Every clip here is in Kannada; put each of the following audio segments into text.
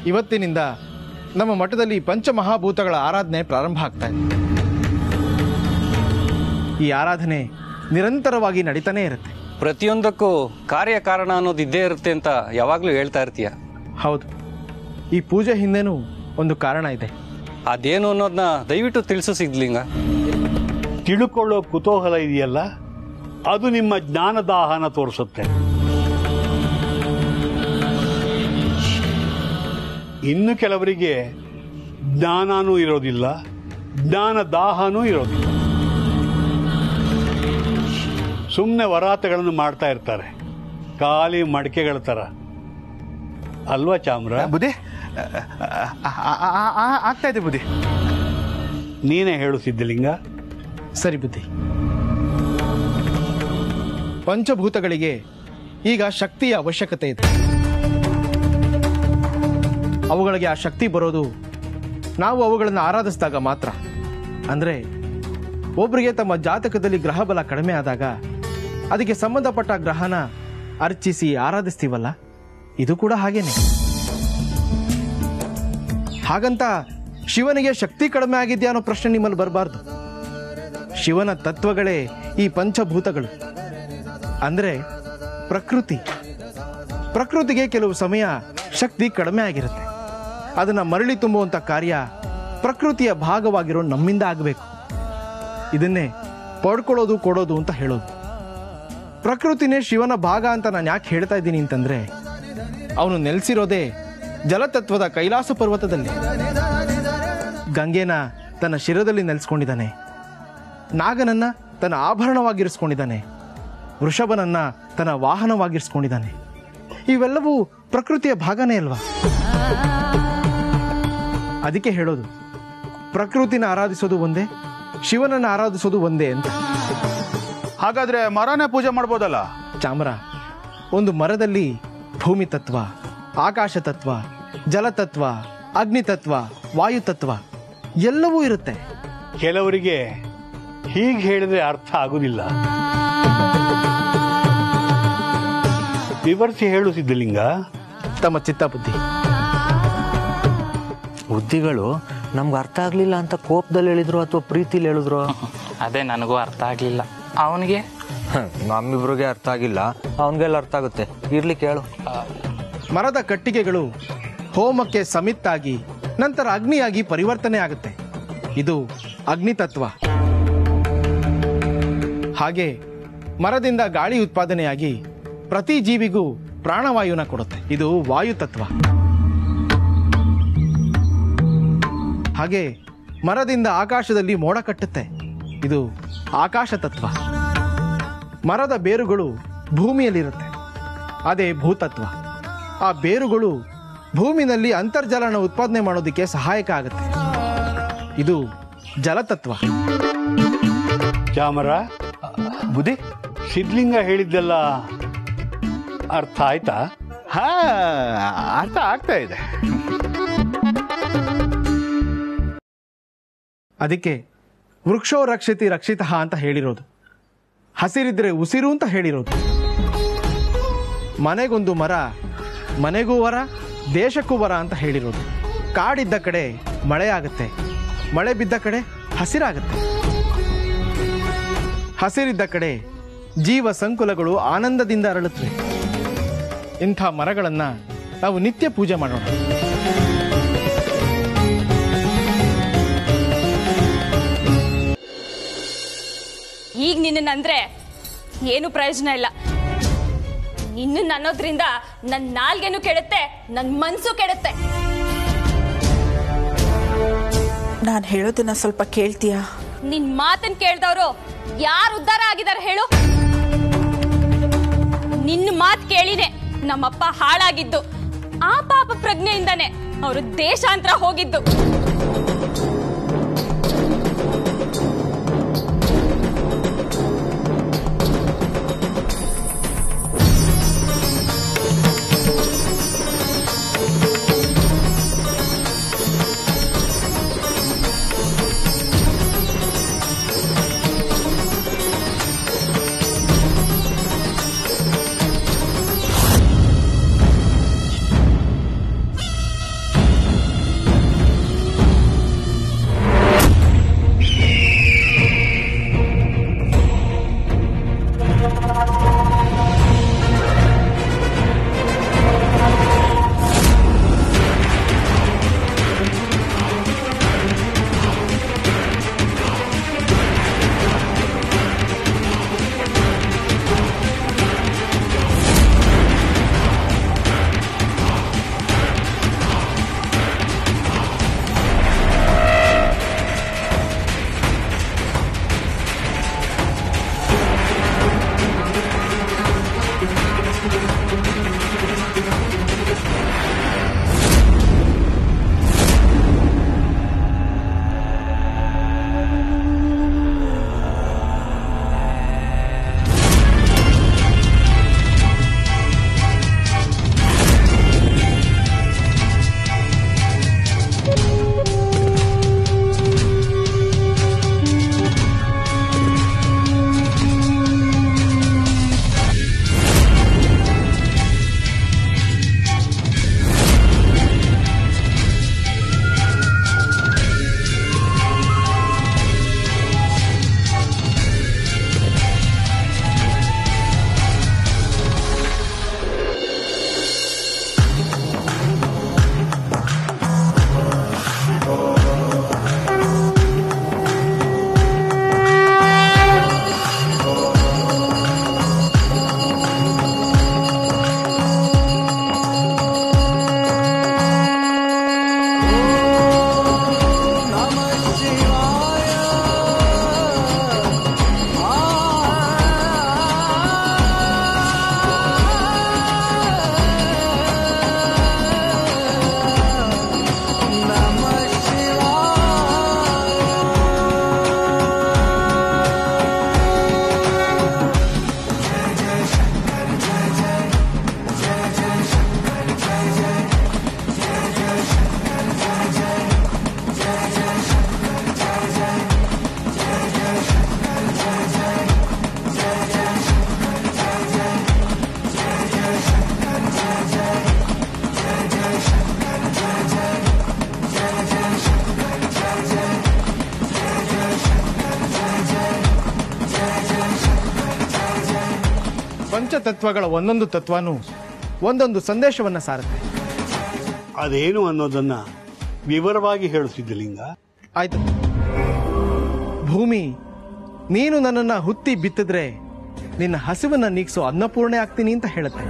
ಇವತ್ತಿನಿಂದ ನಮ್ಮ ಮಠದಲ್ಲಿ ಪಂಚಮಹಾಭೂತಗಳ ಆರಾಧನೆ ಪ್ರಾರಂಭ ಆಗ್ತಾ ಇದೆ ಈ ಆರಾಧನೆ ನಿರಂತರವಾಗಿ ನಡೀತಾನೇ ಇರುತ್ತೆ ಪ್ರತಿಯೊಂದಕ್ಕೂ ಕಾರ್ಯಕಾರಣ ಅನ್ನೋದು ಇದ್ದೇ ಇರುತ್ತೆ ಅಂತ ಯಾವಾಗಲೂ ಹೇಳ್ತಾ ಇರ್ತೀಯ ಹೌದು ಈ ಪೂಜೆ ಹಿಂದೆನೂ ಒಂದು ಕಾರಣ ಇದೆ ಅದೇನು ಅನ್ನೋದನ್ನ ದಯವಿಟ್ಟು ತಿಳಿಸು ಸಿದ್ಲಿಂಗ ತಿಳ್ಕೊಳ್ಳೋ ಕುತೂಹಲ ಇದೆಯಲ್ಲ ಅದು ನಿಮ್ಮ ಜ್ಞಾನದಾಹನ ತೋರಿಸುತ್ತೆ ಇನ್ನು ಕೆಲವರಿಗೆ ಜ್ಞಾನನೂ ಇರೋದಿಲ್ಲ ಜ್ಞಾನ ದಾಹನೂ ಇರೋದಿಲ್ಲ ಸುಮ್ಮನೆ ವರಾತಗಳನ್ನು ಮಾಡ್ತಾ ಇರ್ತಾರೆ ಖಾಲಿ ಮಡಿಕೆಗಳ ಥರ ಅಲ್ವಾ ಚಾಮ್ರ ಬುದ್ಧಿ ಆಗ್ತಾ ಇದೆ ಬುದ್ಧಿ ನೀನೇ ಹೇಳು ಸಿದ್ಧಲಿಂಗ ಸರಿ ಬುದ್ಧಿ ಪಂಚಭೂತಗಳಿಗೆ ಈಗ ಶಕ್ತಿಯ ಅವಶ್ಯಕತೆ ಇದೆ ಅವುಗಳಿಗೆ ಆ ಶಕ್ತಿ ಬರೋದು ನಾವು ಅವುಗಳನ್ನು ಆರಾಧಿಸಿದಾಗ ಮಾತ್ರ ಅಂದರೆ ಒಬ್ಬರಿಗೆ ತಮ್ಮ ಜಾತಕದಲ್ಲಿ ಗ್ರಹ ಬಲ ಕಡಿಮೆ ಆದಾಗ ಅದಕ್ಕೆ ಸಂಬಂಧಪಟ್ಟ ಗ್ರಹನ ಅರ್ಚಿಸಿ ಆರಾಧಿಸ್ತೀವಲ್ಲ ಇದು ಕೂಡ ಹಾಗೇನೆ ಹಾಗಂತ ಶಿವನಿಗೆ ಶಕ್ತಿ ಕಡಿಮೆ ಆಗಿದೆಯಾ ಅನ್ನೋ ಪ್ರಶ್ನೆ ನಿಮ್ಮಲ್ಲಿ ಬರಬಾರ್ದು ಶಿವನ ತತ್ವಗಳೇ ಈ ಪಂಚಭೂತಗಳು ಅಂದ್ರೆ ಪ್ರಕೃತಿ ಪ್ರಕೃತಿಗೆ ಕೆಲವು ಸಮಯ ಶಕ್ತಿ ಕಡಿಮೆ ಆಗಿರುತ್ತೆ ಅದನ್ನ ಮರಳಿ ತುಂಬುವಂತ ಕಾರ್ಯ ಪ್ರಕೃತಿಯ ಭಾಗವಾಗಿರೋ ನಮ್ಮಿಂದ ಆಗಬೇಕು ಇದನ್ನೇ ಪಡ್ಕೊಳ್ಳೋದು ಕೊಡೋದು ಅಂತ ಹೇಳೋದು ಪ್ರಕೃತಿನೇ ಶಿವನ ಭಾಗ ಅಂತ ನಾನು ಯಾಕೆ ಹೇಳ್ತಾ ಇದ್ದೀನಿ ಅಂತಂದ್ರೆ ಅವನು ನೆಲೆಸಿರೋದೇ ಜಲತತ್ವದ ಕೈಲಾಸ ಪರ್ವತದಲ್ಲಿ ಗಂಗೆನ ತನ್ನ ಶಿರದಲ್ಲಿ ನೆಲೆಸ್ಕೊಂಡಿದ್ದಾನೆ ನಾಗನನ್ನ ತನ್ನ ಆಭರಣವಾಗಿರಿಸ್ಕೊಂಡಿದ್ದಾನೆ ವೃಷಭನನ್ನ ತನ್ನ ವಾಹನವಾಗಿರಿಸ್ಕೊಂಡಿದ್ದಾನೆ ಇವೆಲ್ಲವೂ ಪ್ರಕೃತಿಯ ಭಾಗನೇ ಅಲ್ವಾ ಅದಕ್ಕೆ ಹೇಳೋದು ಪ್ರಕೃತಿನ ಆರಾಧಿಸೋದು ಒಂದೇ ಶಿವನನ್ನ ಆರಾಧಿಸೋದು ಒಂದೇ ಅಂತ ಹಾಗಾದ್ರೆ ಮರನೇ ಪೂಜೆ ಮಾಡ್ಬೋದಲ್ಲ ಚಾಮರ ಒಂದು ಮರದಲ್ಲಿ ಭೂಮಿ ತತ್ವ ಆಕಾಶ ತತ್ವ ಜಲತತ್ವ ಅಗ್ನಿ ತತ್ವ ವಾಯು ತತ್ವ ಎಲ್ಲವೂ ಇರುತ್ತೆ ಕೆಲವರಿಗೆ ಹೀಗೆ ಹೇಳಿದ್ರೆ ಅರ್ಥ ಆಗುದಿಲ್ಲ ವಿವರಿಸಿ ಹೇಳು ಸಿದ್ಧಲಿಂಗ ತಮ್ಮ ಚಿತ್ತ ಬುದ್ಧಿ ಬುದ್ಧಿಗಳು ನಮ್ಗೆ ಅರ್ಥ ಆಗ್ಲಿಲ್ಲ ಅಂತ ಕೋಪದಲ್ಲಿ ಹೇಳಿದ್ರು ಅಥವಾ ಪ್ರೀತಿಲಿ ಹೇಳಿದ್ರು ಅದೇ ನನಗೂ ಅರ್ಥ ಆಗಲಿಲ್ಲ ಅವನಿಗೆ ನಮ್ಮಿಬ್ರಿಗೆ ಅರ್ಥ ಆಗಿಲ್ಲ ಅವನಿಗೆಲ್ಲ ಅರ್ಥ ಆಗುತ್ತೆ ಇರ್ಲಿ ಕೇಳು ಮರದ ಕಟ್ಟಿಗೆಗಳು ಹೋಮಕ್ಕೆ ಸಮಿತ್ತಾಗಿ ನಂತರ ಅಗ್ನಿಯಾಗಿ ಪರಿವರ್ತನೆ ಆಗುತ್ತೆ ಇದು ಅಗ್ನಿ ತತ್ವ ಹಾಗೆ ಮರದಿಂದ ಗಾಳಿ ಉತ್ಪಾದನೆಯಾಗಿ ಪ್ರತಿ ಜೀವಿಗೂ ಪ್ರಾಣವಾಯುನ ಕೊಡುತ್ತೆ ಇದು ವಾಯು ತತ್ವ ಹಾಗೆ ಮರದಿಂದ ಆಕಾಶದಲ್ಲಿ ಮೋಡ ಕಟ್ಟುತ್ತೆ ಇದು ಆಕಾಶ ತತ್ವ ಮರದ ಬೇರುಗಳು ಭೂಮಿಯಲ್ಲಿರುತ್ತೆ ಅದೇ ಭೂತತ್ವ ಆ ಬೇರುಗಳು ಭೂಮಿನಲ್ಲಿ ಅಂತರ್ಜಲನ ಉತ್ಪಾದನೆ ಮಾಡೋದಕ್ಕೆ ಸಹಾಯಕ ಆಗುತ್ತೆ ಇದು ಜಲತತ್ವ ಚಾಮರ ಬುದ್ಧಿ ಸಿದ್ಧಲಿಂಗ ಹೇಳಿದ್ದೆಲ್ಲ ಅರ್ಥ ಆಯ್ತಾ ಹಾ ಅರ್ಥ ಆಗ್ತಾ ಇದೆ ಅದಕ್ಕೆ ವೃಕ್ಷೋ ರಕ್ಷಿತಿ ರಕ್ಷಿತ ಅಂತ ಹೇಳಿರೋದು ಹಸಿರಿದ್ರೆ ಉಸಿರು ಅಂತ ಹೇಳಿರೋದು ಮನೆಗೊಂದು ಮರ ಮನೆಗೂ ವರ ದೇಶಕ್ಕೂ ವರ ಅಂತ ಹೇಳಿರೋದು ಕಾಡಿದ್ದ ಕಡೆ ಮಳೆ ಆಗುತ್ತೆ ಮಳೆ ಬಿದ್ದ ಕಡೆ ಹಸಿರಾಗುತ್ತೆ ಹಸಿರಿದ್ದ ಕಡೆ ಜೀವ ಸಂಕುಲಗಳು ಆನಂದದಿಂದ ಅರಳುತ್ತವೆ ಇಂಥ ಮರಗಳನ್ನ ನಾವು ನಿತ್ಯ ಪೂಜೆ ಮಾಡೋಣ ಈಗ ನಿನ್ನಂದ್ರೆ ಏನು ಪ್ರಯೋಜನ ಇಲ್ಲ ನಿನ್ನ ಅನ್ನೋದ್ರಿಂದ ನನ್ನ ನಾಲ್ಗೆನು ಕೆಡುತ್ತೆ ನನ್ನ ಮನ್ಸು ಕೆಡುತ್ತೆ ನಾನು ಹೇಳೋದನ್ನ ಸ್ವಲ್ಪ ಕೇಳ್ತೀಯಾ ನಿನ್ ಮಾತನ್ ಕೇಳ್ದವ್ರು ಯಾರು ಉದ್ಧಾರ ಆಗಿದಾರೆ ಹೇಳು ನಿನ್ನ ಮಾತ್ ಕೇಳಿನೆ ನಮ್ಮಪ್ಪ ಹಾಳಾಗಿದ್ದು ಆ ಪಾಪ ಪ್ರಜ್ಞೆಯಿಂದಾನೆ ಅವರು ದೇಶಾಂತರ ಹೋಗಿದ್ದು ಪಂಚತತ್ವಗಳ ಒಂದೊಂದು ತತ್ವನೂ ಒಂದೊಂದು ಸಂದೇಶವನ್ನು ಸಾರುತ್ತೆ ಅದೇನು ಅನ್ನೋದನ್ನ ವಿವರವಾಗಿ ಹೇಳು ಸಿದ್ಧಲಿಂಗ ಆಯ್ತು ಭೂಮಿ ನೀನು ನನ್ನನ್ನ ಹುತ್ತಿ ಬಿತ್ತಿದ್ರೆ ನಿನ್ನ ಹಸಿವನ್ನ ನೀಗಿಸೋ ಅನ್ನಪೂರ್ಣೆ ಆಗ್ತೀನಿ ಅಂತ ಹೇಳುತ್ತೆ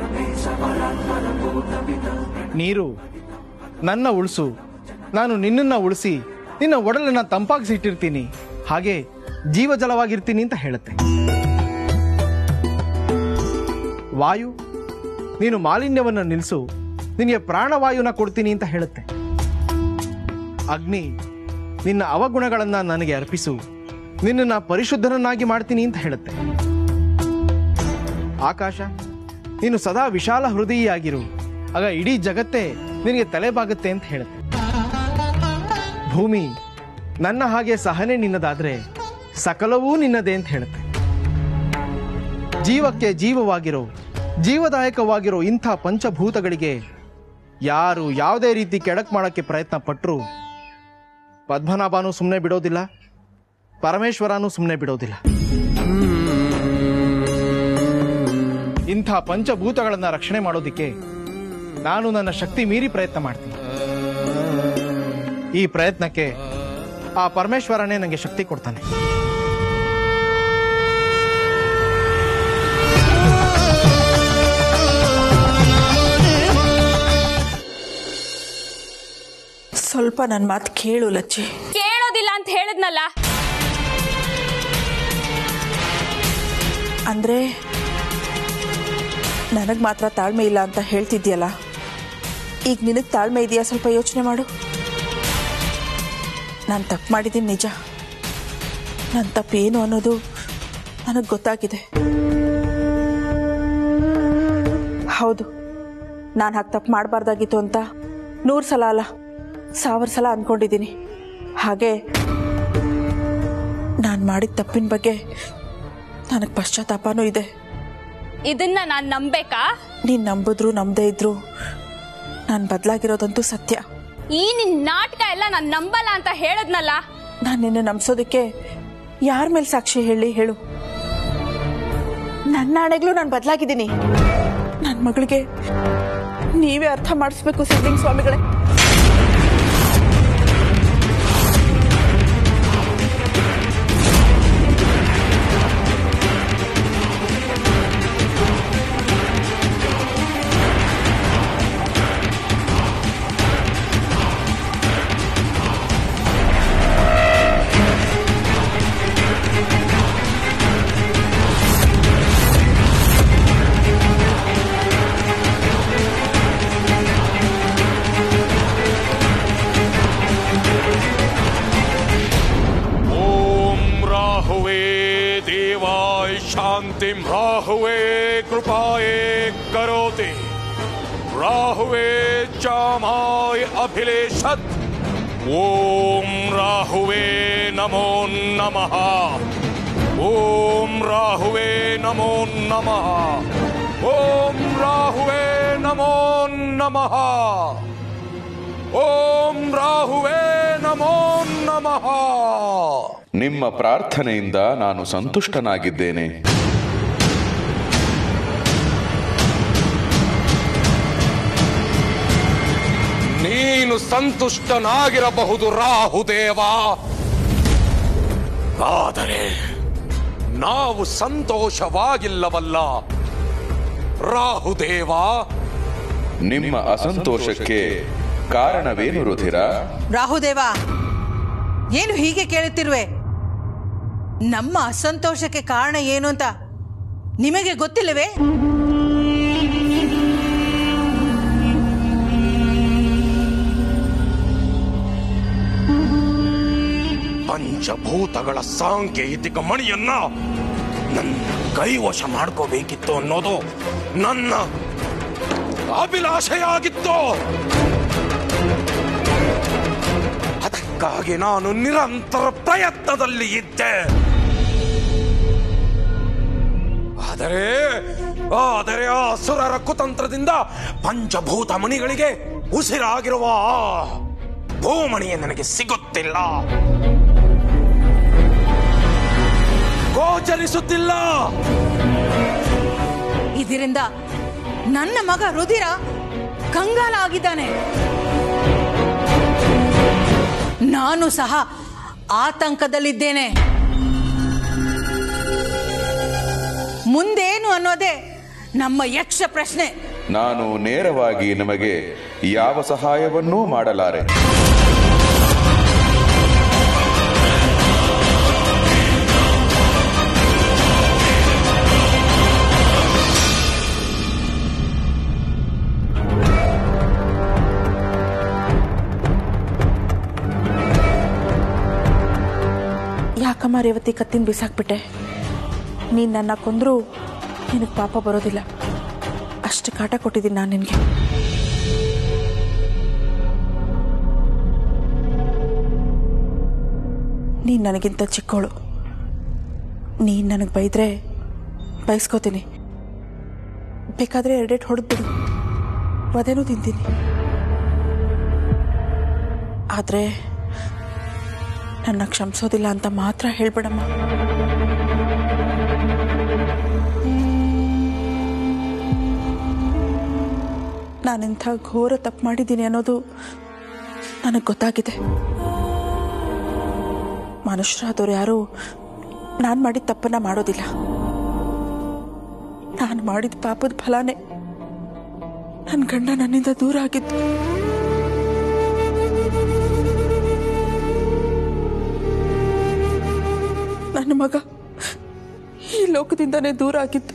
ನೀರು ನನ್ನ ಉಳಿಸು ನಾನು ನಿನ್ನನ್ನ ಉಳಿಸಿ ನಿನ್ನ ಒಡಲನ್ನ ತಂಪಾಗಿಸಿ ಇಟ್ಟಿರ್ತೀನಿ ಹಾಗೆ ಜೀವಜಲವಾಗಿರ್ತೀನಿ ಅಂತ ಹೇಳುತ್ತೆ ವಾಯು ನೀನು ಮಾಲಿನ್ಯವನ್ನು ನಿಲ್ಲಿಸು ನಿನಗೆ ಪ್ರಾಣವಾಯುನ ಕೊಡ್ತೀನಿ ಅಂತ ಹೇಳುತ್ತೆ ಅಗ್ನಿ ನಿನ್ನ ಅವಗುಣಗಳನ್ನ ನನಗೆ ಅರ್ಪಿಸು ನಿನ್ನನ್ನು ಪರಿಶುದ್ಧನನ್ನಾಗಿ ಮಾಡ್ತೀನಿ ಅಂತ ಹೇಳುತ್ತೆ ಆಕಾಶ ನೀನು ಸದಾ ವಿಶಾಲ ಹೃದಯಿಯಾಗಿರು ಆಗ ಇಡೀ ಜಗತ್ತೇ ನಿನಗೆ ತಲೆಬಾಗುತ್ತೆ ಅಂತ ಹೇಳುತ್ತೆ ಭೂಮಿ ನನ್ನ ಹಾಗೆ ಸಹನೆ ನಿನ್ನದಾದ್ರೆ ಸಕಲವೂ ನಿನ್ನದೇ ಅಂತ ಹೇಳುತ್ತೆ ಜೀವಕ್ಕೆ ಜೀವವಾಗಿರೋ ಜೀವದಾಯಕವಾಗಿರೋ ಇಂಥ ಪಂಚಭೂತಗಳಿಗೆ ಯಾರು ಯಾವುದೇ ರೀತಿ ಕೆಡಕ್ ಮಾಡೋಕ್ಕೆ ಪ್ರಯತ್ನ ಪಟ್ಟರು ಪದ್ಮನಾಭನೂ ಸುಮ್ಮನೆ ಬಿಡೋದಿಲ್ಲ ಪರಮೇಶ್ವರನೂ ಸುಮ್ಮನೆ ಬಿಡೋದಿಲ್ಲ ಇಂಥ ಪಂಚಭೂತಗಳನ್ನ ರಕ್ಷಣೆ ಮಾಡೋದಿಕ್ಕೆ ನಾನು ನನ್ನ ಶಕ್ತಿ ಮೀರಿ ಪ್ರಯತ್ನ ಮಾಡ್ತೀನಿ ಈ ಪ್ರಯತ್ನಕ್ಕೆ ಆ ಪರಮೇಶ್ವರನೇ ನನಗೆ ಶಕ್ತಿ ಕೊಡ್ತಾನೆ ಸ್ವಲ್ಪ ನನ್ನ ಮಾತು ಕೇಳು ಲಚ್ಚಿ ಕೇಳೋದಿಲ್ಲ ಅಂತ ಹೇಳಿದ್ನಲ್ಲ ಅಂದರೆ ನನಗೆ ಮಾತ್ರ ತಾಳ್ಮೆ ಇಲ್ಲ ಅಂತ ಹೇಳ್ತಿದ್ಯಲ್ಲ ಈಗ ನಿನಗೆ ತಾಳ್ಮೆ ಇದೆಯಾ ಸ್ವಲ್ಪ ಯೋಚನೆ ಮಾಡು ನಾನು ತಪ್ಪು ಮಾಡಿದ್ದೀನಿ ನಿಜ ನನ್ನ ತಪ್ಪು ಏನು ಅನ್ನೋದು ನನಗೆ ಗೊತ್ತಾಗಿದೆ ಹೌದು ನಾನು ಹಾಗೆ ತಪ್ಪು ಮಾಡಬಾರ್ದಾಗಿತ್ತು ಅಂತ ನೂರು ಸಲ ಅಲ್ಲ ಸಾವಿರ ಸಲ ಅಂದ್ಕೊಂಡಿದ್ದೀನಿ ಹಾಗೆ ನಾನು ಮಾಡಿದ ತಪ್ಪಿನ ಬಗ್ಗೆ ನನಗೆ ಪಶ್ಚಾತ್ತಾಪನೂ ಇದೆ ಇದನ್ನ ನಾನ್ ನಂಬೇಕಾ ನೀನು ನಂಬಿದ್ರು ನಂಬದೇ ಇದ್ರು ನಾನು ಬದಲಾಗಿರೋದಂತೂ ಸತ್ಯ ಈ ನಿನ್ ನಾಟಕ ಎಲ್ಲ ನಾನ್ ನಂಬಲ್ಲ ಅಂತ ಹೇಳದ್ನಲ್ಲ ನಾನು ನಿನ್ನ ನಂಬಿಸೋದಕ್ಕೆ ಯಾರ ಮೇಲೆ ಸಾಕ್ಷಿ ಹೇಳಿ ಹೇಳು ನನ್ನ ಆಣೆಗಳು ನಾನು ಬದಲಾಗಿದ್ದೀನಿ ನನ್ನ ಮಗಳಿಗೆ ನೀವೇ ಅರ್ಥ ಮಾಡಿಸ್ಬೇಕು ಸಿದ್ಲಿಂಗ್ ಸ್ವಾಮಿಗಳೇ ॐ राहुवे देवाय शान्तिं राहुवे कृपाये करोति राहुवे चामाय अभिलेषत् ॐ राहुवे नमो नमः ॐ राहुवे नमो नमः ॐ राहुवे नमो नमः ಓಂ ರಾಹುವೇ ನಮೋ ನಮಃ ನಿಮ್ಮ ಪ್ರಾರ್ಥನೆಯಿಂದ ನಾನು ಸಂತುಷ್ಟನಾಗಿದ್ದೇನೆ ನೀನು ಸಂತುಷ್ಟನಾಗಿರಬಹುದು ರಾಹುದೇವ ಆದರೆ ನಾವು ಸಂತೋಷವಾಗಿಲ್ಲವಲ್ಲ ರಾಹುದೇವ ನಿಮ್ಮ ಅಸಂತೋಷಕ್ಕೆ ಕಾರಣವೇನು ರುಧಿರ ರಾಹುದೇವ ಏನು ಹೀಗೆ ಕೇಳುತ್ತಿರುವೆ ನಮ್ಮ ಅಸಂತೋಷಕ್ಕೆ ಕಾರಣ ಏನು ಅಂತ ನಿಮಗೆ ಗೊತ್ತಿಲ್ಲವೇ ಪಂಚಭೂತಗಳ ಸಾಂಕೇತಿಕ ಮಣಿಯನ್ನ ನನ್ನ ಕೈವಶ ಮಾಡ್ಕೋಬೇಕಿತ್ತು ಅನ್ನೋದು ನನ್ನ ಅಭಿಲಾಷೆಯಾಗಿತ್ತು ಅದಕ್ಕಾಗಿ ನಾನು ನಿರಂತರ ಪ್ರಯತ್ನದಲ್ಲಿ ಇದ್ದೆ ಆದರೆ ಆದರೆ ಆ ಸುರರ ಕುತಂತ್ರದಿಂದ ಪಂಚಭೂತ ಮಣಿಗಳಿಗೆ ಉಸಿರಾಗಿರುವ ಆ ಭೂಮಣಿಯೇ ನನಗೆ ಸಿಗುತ್ತಿಲ್ಲ ಗೋಚರಿಸುತ್ತಿಲ್ಲ ಇದರಿಂದ ನನ್ನ ಮಗ ರುಧಿರ ಕಂಗಾಲ ಆಗಿದ್ದಾನೆ ನಾನು ಸಹ ಆತಂಕದಲ್ಲಿದ್ದೇನೆ ಮುಂದೇನು ಅನ್ನೋದೇ ನಮ್ಮ ಯಕ್ಷ ಪ್ರಶ್ನೆ ನಾನು ನೇರವಾಗಿ ನಿಮಗೆ ಯಾವ ಸಹಾಯವನ್ನೂ ಮಾಡಲಾರೆ ಯಾಕಮ್ಮ ರೇವತಿ ಕತ್ತಿನ ಬಿಸಾಕ್ಬಿಟ್ಟೆ ನೀನು ನನ್ನ ಕೊಂದರೂ ನಿನಗೆ ಪಾಪ ಬರೋದಿಲ್ಲ ಅಷ್ಟು ಕಾಟ ಕೊಟ್ಟಿದ್ದೀನಿ ನಾನು ನಿನಗೆ ನೀನು ನನಗಿಂತ ಚಿಕ್ಕವಳು ನೀನು ನನಗೆ ಬೈದ್ರೆ ಬೈಸ್ಕೋತೀನಿ ಬೇಕಾದರೆ ಎರಡೆರಡು ಹೊಡೆದ್ಬಿಡು ವಧೆನೂ ತಿಂತೀನಿ ಆದರೆ ನನ್ನ ಕ್ಷಮಿಸೋದಿಲ್ಲ ಅಂತ ಮಾತ್ರ ಹೇಳ್ಬೇಡಮ್ಮ ನಾನಿಂಥ ಘೋರ ತಪ್ಪು ಮಾಡಿದ್ದೀನಿ ಅನ್ನೋದು ನನಗೆ ಗೊತ್ತಾಗಿದೆ ಮನುಷ್ಯರಾದವ್ರು ಯಾರೂ ನಾನು ಮಾಡಿದ ತಪ್ಪನ್ನ ಮಾಡೋದಿಲ್ಲ ನಾನು ಮಾಡಿದ ಪಾಪದ ಫಲನೇ ನನ್ನ ಗಂಡ ನನ್ನಿಂದ ದೂರ ಆಗಿದ್ದು ನನ್ನ ಮಗ ಈ ಲೋಕದಿಂದನೇ ದೂರ ಆಗಿದ್ದು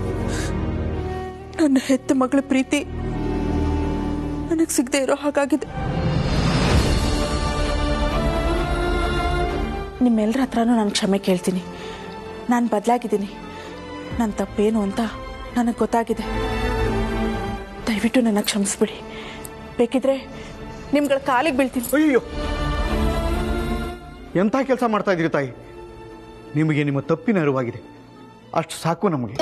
ನನ್ನ ಹೆತ್ತ ಮಗಳ ಪ್ರೀತಿ ನನಗೆ ಸಿಗದೆ ಇರೋ ಹಾಗಾಗಿದೆ ನಿಮ್ಮೆಲ್ಲರ ಹತ್ರನೂ ನಾನು ಕ್ಷಮೆ ಕೇಳ್ತೀನಿ ನಾನು ಬದಲಾಗಿದ್ದೀನಿ ನನ್ನ ತಪ್ಪೇನು ಅಂತ ನನಗೆ ಗೊತ್ತಾಗಿದೆ ದಯವಿಟ್ಟು ನನ್ನ ಕ್ಷಮಿಸ್ಬಿಡಿ ಬೇಕಿದ್ರೆ ನಿಮ್ಗಳ ಕಾಲಿಗೆ ಬೀಳ್ತೀನಿ ಅಯ್ಯೋ ಎಂಥ ಕೆಲಸ ಮಾಡ್ತಾ ಇದ್ದೀರಿ ತಾಯಿ ನಿಮಗೆ ನಿಮ್ಮ ತಪ್ಪಿನ ಅರಿವಾಗಿದೆ ಅಷ್ಟು ಸಾಕು ನಮಗೆ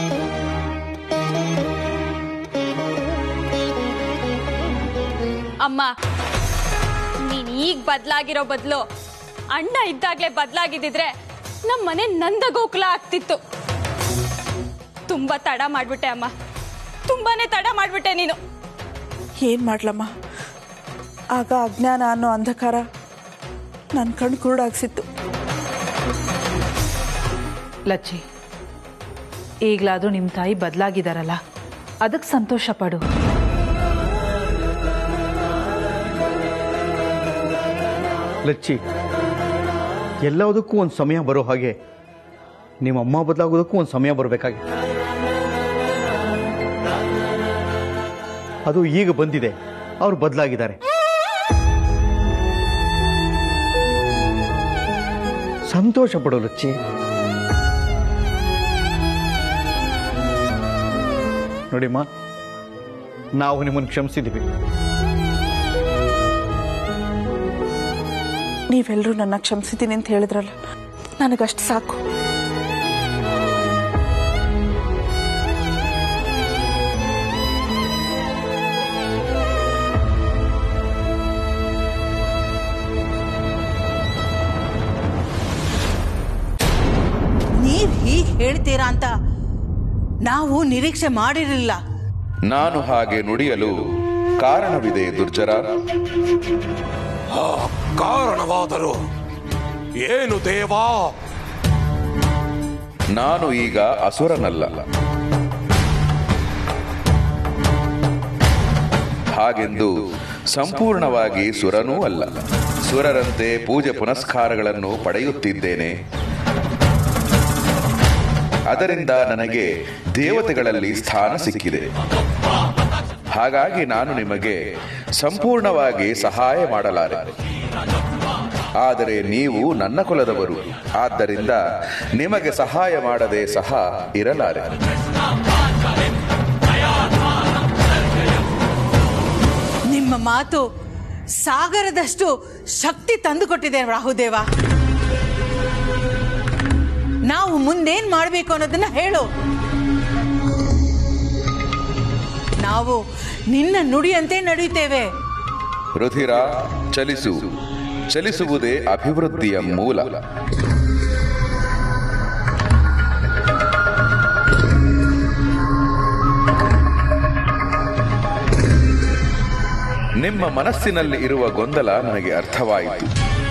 ಅಮ್ಮ ನೀನ್ ಈಗ ಬದಲಾಗಿರೋ ಬದಲು ಅಣ್ಣ ಇದ್ದಾಗ್ಲೇ ಬದಲಾಗಿದ್ದಿದ್ರೆ ನಮ್ಮ ಮನೆ ನಂದ ಗೋಕುಲ ಆಗ್ತಿತ್ತು ತುಂಬಾ ತಡ ಮಾಡ್ಬಿಟ್ಟೆ ಅಮ್ಮ ತುಂಬಾನೇ ತಡ ಮಾಡ್ಬಿಟ್ಟೆ ನೀನು ಏನು ಮಾಡ್ಲಮ್ಮ ಆಗ ಅಜ್ಞಾನ ಅನ್ನೋ ಅಂಧಕಾರ ನನ್ನ ಕಣ್ಣು ಕುರುಡಾಗ್ಸಿತ್ತು ಲಚ್ಚಿ ಈಗಲಾದರೂ ನಿಮ್ಮ ತಾಯಿ ಬದಲಾಗಿದ್ದಾರಲ್ಲ ಅದಕ್ಕೆ ಸಂತೋಷ ಪಡು ಲಚ್ಚಿ ಎಲ್ಲದಕ್ಕೂ ಒಂದು ಸಮಯ ಬರೋ ಹಾಗೆ ನಿಮ್ಮ ಅಮ್ಮ ಬದಲಾಗೋದಕ್ಕೂ ಒಂದು ಸಮಯ ಬರಬೇಕಾಗಿತ್ತು ಅದು ಈಗ ಬಂದಿದೆ ಅವರು ಬದಲಾಗಿದ್ದಾರೆ ಸಂತೋಷ ಪಡೋ ಲಚ್ಚಿ ನೋಡಿಮ್ಮ ನಾವು ನಿಮ್ಮನ್ನು ಕ್ಷಮಿಸಿದ್ದೀವಿ ನೀವೆಲ್ಲರೂ ನನ್ನ ಕ್ಷಮಿಸಿದ್ದೀನಿ ಅಂತ ಹೇಳಿದ್ರಲ್ಲ ನನಗಷ್ಟು ಸಾಕು ನೀವ್ ಹೀಗೆ ಹೇಳ್ತೀರಾ ಅಂತ ನಾವು ನಿರೀಕ್ಷೆ ಮಾಡಿರಲಿಲ್ಲ ನಾನು ಹಾಗೆ ನುಡಿಯಲು ಕಾರಣವಿದೆ ದುರ್ಜರ ಆ ಕಾರಣವಾದರೂ ಏನು ದೇವಾ ನಾನು ಈಗ ಅಸುರನಲ್ಲ ಹಾಗೆಂದು ಸಂಪೂರ್ಣವಾಗಿ ಸುರನೂ ಅಲ್ಲ ಸುರರಂತೆ ಪೂಜೆ ಪುನಸ್ಕಾರಗಳನ್ನು ಪಡೆಯುತ್ತಿದ್ದೇನೆ ಅದರಿಂದ ನನಗೆ ದೇವತೆಗಳಲ್ಲಿ ಸ್ಥಾನ ಸಿಕ್ಕಿದೆ ಹಾಗಾಗಿ ನಾನು ನಿಮಗೆ ಸಂಪೂರ್ಣವಾಗಿ ಸಹಾಯ ಮಾಡಲಾರೆ ಆದರೆ ನೀವು ನನ್ನ ಕುಲದವರು ಆದ್ದರಿಂದ ನಿಮಗೆ ಸಹಾಯ ಮಾಡದೆ ಸಹ ಇರಲಾರೆ ನಿಮ್ಮ ಮಾತು ಸಾಗರದಷ್ಟು ಶಕ್ತಿ ತಂದುಕೊಟ್ಟಿದೆ ರಾಹುದೇವ ನಾವು ಮುಂದೇನ್ ಮಾಡಬೇಕು ಅನ್ನೋದನ್ನ ಹೇಳು ನಾವು ನಿನ್ನ ನುಡಿಯಂತೆ ನಡೆಯುತ್ತೇವೆ ರುಧಿರ ಚಲಿಸು ಚಲಿಸುವುದೇ ಅಭಿವೃದ್ಧಿಯ ಮೂಲ ನಿಮ್ಮ ಮನಸ್ಸಿನಲ್ಲಿ ಇರುವ ಗೊಂದಲ ನನಗೆ ಅರ್ಥವಾಯಿತು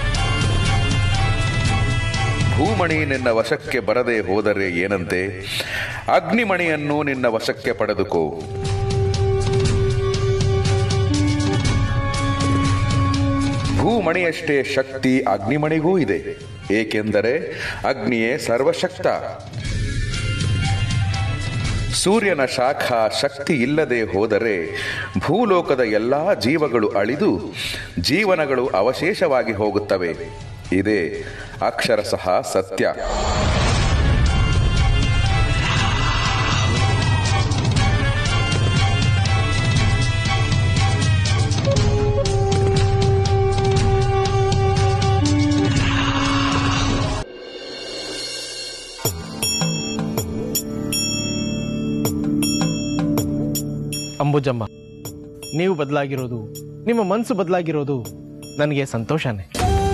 ಭೂಮಣಿ ನಿನ್ನ ವಶಕ್ಕೆ ಬರದೆ ಹೋದರೆ ಏನಂತೆ ಅಗ್ನಿಮಣಿಯನ್ನು ನಿನ್ನ ವಶಕ್ಕೆ ಪಡೆದುಕೋ ಭೂಮಣಿಯಷ್ಟೇ ಶಕ್ತಿ ಅಗ್ನಿಮಣಿಗೂ ಇದೆ ಏಕೆಂದರೆ ಅಗ್ನಿಯೇ ಸರ್ವಶಕ್ತ ಸೂರ್ಯನ ಶಾಖ ಶಕ್ತಿ ಇಲ್ಲದೆ ಹೋದರೆ ಭೂಲೋಕದ ಎಲ್ಲಾ ಜೀವಗಳು ಅಳಿದು ಜೀವನಗಳು ಅವಶೇಷವಾಗಿ ಹೋಗುತ್ತವೆ ಇದೇ ಅಕ್ಷರಶಃ ಸತ್ಯ ಅಂಬುಜಮ್ಮ ನೀವು ಬದಲಾಗಿರೋದು ನಿಮ್ಮ ಮನಸ್ಸು ಬದಲಾಗಿರೋದು ನನಗೆ ಸಂತೋಷನೇ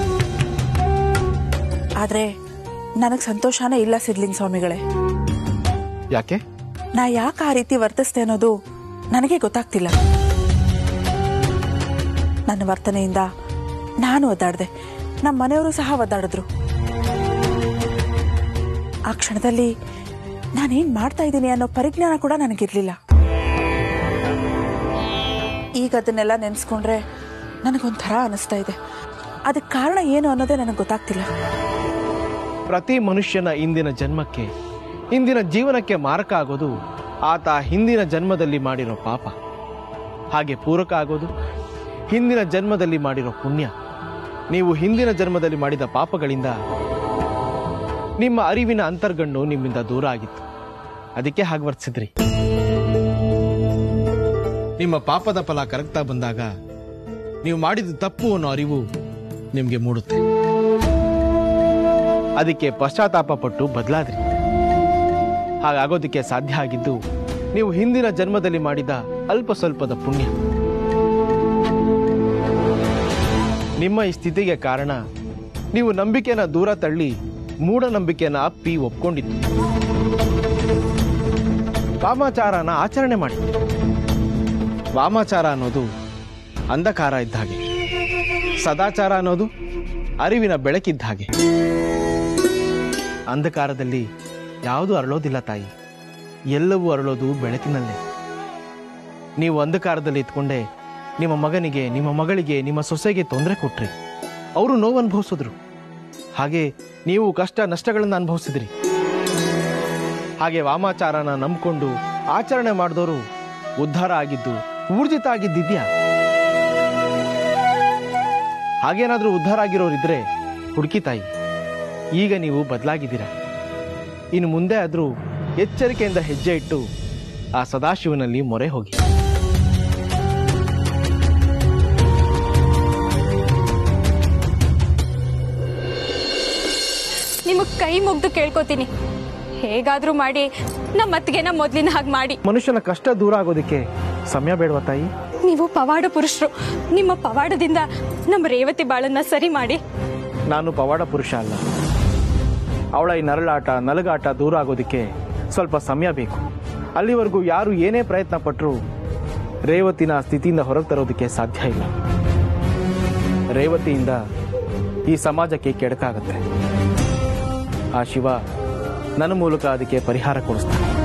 ಆದರೆ ನನಗೆ ಸಂತೋಷನೇ ಇಲ್ಲ ಸಿದ್ಲಿಂಗ್ ಸ್ವಾಮಿಗಳೇ ಯಾಕೆ ನಾ ಯಾಕೆ ಆ ರೀತಿ ವರ್ತಿಸ್ತೆ ಅನ್ನೋದು ನನಗೆ ಗೊತ್ತಾಗ್ತಿಲ್ಲ ನನ್ನ ವರ್ತನೆಯಿಂದ ನಾನು ಒದ್ದಾಡಿದೆ ನಮ್ಮ ಮನೆಯವರು ಸಹ ಒದ್ದಾಡಿದ್ರು ಆ ಕ್ಷಣದಲ್ಲಿ ನಾನೇನ್ ಮಾಡ್ತಾ ಇದ್ದೀನಿ ಅನ್ನೋ ಪರಿಜ್ಞಾನ ಕೂಡ ನನಗಿರ್ಲಿಲ್ಲ ಈಗ ಅದನ್ನೆಲ್ಲ ನೆನೆಸ್ಕೊಂಡ್ರೆ ನನಗೊಂಥರ ಅನಿಸ್ತಾ ಇದೆ ಅದಕ್ಕೆ ಕಾರಣ ಏನು ಅನ್ನೋದೇ ನನಗೆ ಗೊತ್ತಾಗ್ತಿಲ್ಲ ಪ್ರತಿ ಮನುಷ್ಯನ ಇಂದಿನ ಜನ್ಮಕ್ಕೆ ಇಂದಿನ ಜೀವನಕ್ಕೆ ಮಾರಕ ಆಗೋದು ಆತ ಹಿಂದಿನ ಜನ್ಮದಲ್ಲಿ ಮಾಡಿರೋ ಪಾಪ ಹಾಗೆ ಪೂರಕ ಆಗೋದು ಹಿಂದಿನ ಜನ್ಮದಲ್ಲಿ ಮಾಡಿರೋ ಪುಣ್ಯ ನೀವು ಹಿಂದಿನ ಜನ್ಮದಲ್ಲಿ ಮಾಡಿದ ಪಾಪಗಳಿಂದ ನಿಮ್ಮ ಅರಿವಿನ ಅಂತರ್ಗಣ್ಣು ನಿಮ್ಮಿಂದ ದೂರ ಆಗಿತ್ತು ಅದಕ್ಕೆ ಹಾಗೆ ವರ್ತಿಸಿದ್ರಿ ನಿಮ್ಮ ಪಾಪದ ಫಲ ಕರಗ್ತಾ ಬಂದಾಗ ನೀವು ಮಾಡಿದ ತಪ್ಪು ಅನ್ನೋ ಅರಿವು ನಿಮಗೆ ಮೂಡುತ್ತೆ ಅದಕ್ಕೆ ಪಶ್ಚಾತ್ತಾಪ ಪಟ್ಟು ಬದಲಾದ್ರಿ ಹಾಗಾಗೋದಕ್ಕೆ ಸಾಧ್ಯ ಆಗಿದ್ದು ನೀವು ಹಿಂದಿನ ಜನ್ಮದಲ್ಲಿ ಮಾಡಿದ ಅಲ್ಪ ಸ್ವಲ್ಪದ ಪುಣ್ಯ ನಿಮ್ಮ ಈ ಸ್ಥಿತಿಗೆ ಕಾರಣ ನೀವು ನಂಬಿಕೆನ ದೂರ ತಳ್ಳಿ ಮೂಢನಂಬಿಕೆನ ಅಪ್ಪಿ ಒಪ್ಕೊಂಡಿದ್ದು ವಾಮಾಚಾರನ ಆಚರಣೆ ಮಾಡಿ ವಾಮಾಚಾರ ಅನ್ನೋದು ಅಂಧಕಾರ ಇದ್ದ ಹಾಗೆ ಸದಾಚಾರ ಅನ್ನೋದು ಅರಿವಿನ ಬೆಳಕಿದ್ದ ಹಾಗೆ ಅಂಧಕಾರದಲ್ಲಿ ಯಾವುದೂ ಅರಳೋದಿಲ್ಲ ತಾಯಿ ಎಲ್ಲವೂ ಅರಳೋದು ಬೆಳಕಿನಲ್ಲೇ ನೀವು ಅಂಧಕಾರದಲ್ಲಿ ಇದ್ಕೊಂಡೆ ನಿಮ್ಮ ಮಗನಿಗೆ ನಿಮ್ಮ ಮಗಳಿಗೆ ನಿಮ್ಮ ಸೊಸೆಗೆ ತೊಂದರೆ ಕೊಟ್ರಿ ಅವರು ನೋವು ಅನುಭವಿಸಿದ್ರು ಹಾಗೆ ನೀವು ಕಷ್ಟ ನಷ್ಟಗಳನ್ನು ಅನುಭವಿಸಿದ್ರಿ ಹಾಗೆ ವಾಮಾಚಾರನ ನಂಬಿಕೊಂಡು ಆಚರಣೆ ಮಾಡಿದವರು ಉದ್ಧಾರ ಆಗಿದ್ದು ಊರ್ಜಿತ ಆಗಿದ್ದಿದ್ಯಾ ಹಾಗೇನಾದ್ರೂ ಉದ್ಧಾರ ಆಗಿರೋರಿದ್ರೆ ಹುಡುಕಿ ತಾಯಿ ಈಗ ನೀವು ಬದಲಾಗಿದ್ದೀರಾ ಇನ್ನು ಮುಂದೆ ಆದರೂ ಎಚ್ಚರಿಕೆಯಿಂದ ಹೆಜ್ಜೆ ಇಟ್ಟು ಆ ಸದಾಶಿವನಲ್ಲಿ ಮೊರೆ ಹೋಗಿ ನಿಮಗೆ ಕೈ ಮುಗ್ದು ಕೇಳ್ಕೊತೀನಿ ಹೇಗಾದ್ರೂ ಮಾಡಿ ನಮ್ಮ ಅತ್ತಿಗೆನ ಮೊದ್ಲಿನ ಹಾಗೆ ಮಾಡಿ ಮನುಷ್ಯನ ಕಷ್ಟ ದೂರ ಆಗೋದಕ್ಕೆ ಸಮಯ ಬೇಡವಾ ತಾಯಿ ನೀವು ಪವಾಡ ಪುರುಷರು ನಿಮ್ಮ ಪವಾಡದಿಂದ ನಮ್ಮ ರೇವತಿ ಬಾಳನ್ನ ಸರಿ ಮಾಡಿ ನಾನು ಪವಾಡ ಪುರುಷ ಅಲ್ಲ ಅವಳ ಈ ನರಳಾಟ ನಲಗಾಟ ದೂರ ಆಗೋದಕ್ಕೆ ಸ್ವಲ್ಪ ಸಮಯ ಬೇಕು ಅಲ್ಲಿವರೆಗೂ ಯಾರು ಏನೇ ಪ್ರಯತ್ನ ಪಟ್ಟರೂ ರೇವತಿನ ಸ್ಥಿತಿಯಿಂದ ಹೊರಗೆ ತರೋದಕ್ಕೆ ಸಾಧ್ಯ ಇಲ್ಲ ರೇವತಿಯಿಂದ ಈ ಸಮಾಜಕ್ಕೆ ಕೆಡಕಾಗತ್ತೆ ಆ ಶಿವ ನನ್ನ ಮೂಲಕ ಅದಕ್ಕೆ ಪರಿಹಾರ ಕೊಡಿಸ್ತಾನೆ